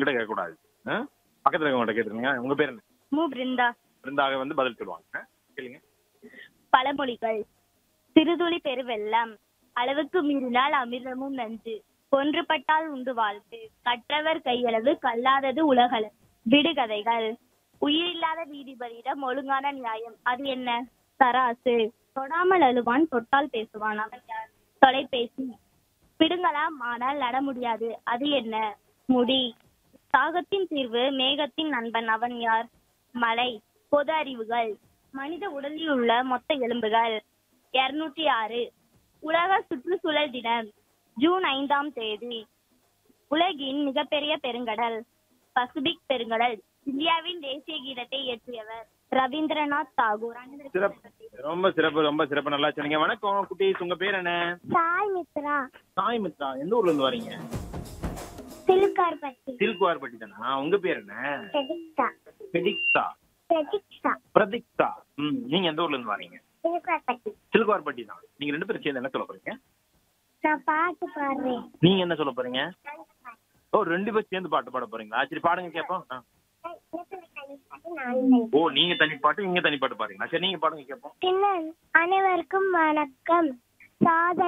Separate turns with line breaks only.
எங்கள்கிட்ட கேட்கக்கூடாது ஆ? பக்கத்துல இருக்கவங்கள்ட்ட கேட்டுருங்க உங்க பேர் என்ன
மு பிருந்தா
இருந்தாக வந்து பதில் சொல்லுவாங்க ஆ? கேளுங்க
பழமொழிகள் சிறுதுளி பெருவெள்ளம் அளவுக்கு மீறினால் அமிர்தமும் நஞ்சு ஒன்றுபட்டால் உண்டு வாழ்த்து கற்றவர் கையளவு கல்லாதது உலகளவு விடுகதைகள் உயிரில்லாத நீதிபதியிடம் ஒழுங்கான நியாயம் அது என்ன தராசு தொடாமல் அழுவான் தொட்டால் பேசுவான் அவன் யார் தொலைபேசி பிடுங்கலாம் ஆனால் நட முடியாது அது என்ன முடி தாகத்தின் தீர்வு மேகத்தின் நண்பன் அவன் யார் மலை பொது அறிவுகள் மனித உடலில் உள்ள மொத்த எலும்புகள் இருநூற்றி ஆறு உலக சுற்றுச்சூழல் தினம் ஜூன் ஐந்தாம் தேதி உலகின் மிகப்பெரிய பெருங்கடல் பசிபிக் பெருங்கடல் இந்தியாவின் தேசிய கீதத்தை இயற்றியவர் ரவீந்திரநாத் தாகூர்
சிறப்பு ரொம்ப சிறப்பு ரொம்ப சிறப்பு நல்லா சொன்னீங்க வணக்கம் குட்டீஸ் உங்க பேர் என்ன
சாய் மித்ரா
சாய் மித்ரா எந்த ஊர்ல இருந்து வரீங்க
சிலுக்கார்பட்டி
சில்குவார்பட்டி தானா உங்க பேர் என்ன
பிரதீக்ஷா
பிரதீக்ஷா
பிரதீக்ஷா
பிரதீக்ஷா ம் நீங்க எந்த ஊர்ல இருந்து வரீங்க
சிலுக்கார்பட்டி
சில்குவார்பட்டி தான் நீங்க ரெண்டு பேரும் சேர்ந்து என்ன சொல்ல போறீங்க
நான் பாட்டு பாடுறேன்
நீங்க என்ன சொல்ல போறீங்க ஓ ரெண்டு பேரும் சேர்ந்து பாட்டு பாட போறீங்களா சரி பாடுங்க கேட்போம் ஆ. ஓ நீங்க தனி பாட்டு இங்க தனி பாட்டு பாடுறீங்களா சரி நீங்க பாடுங்க கேட்போம்
அனைவருக்கும் வணக்கம் சாத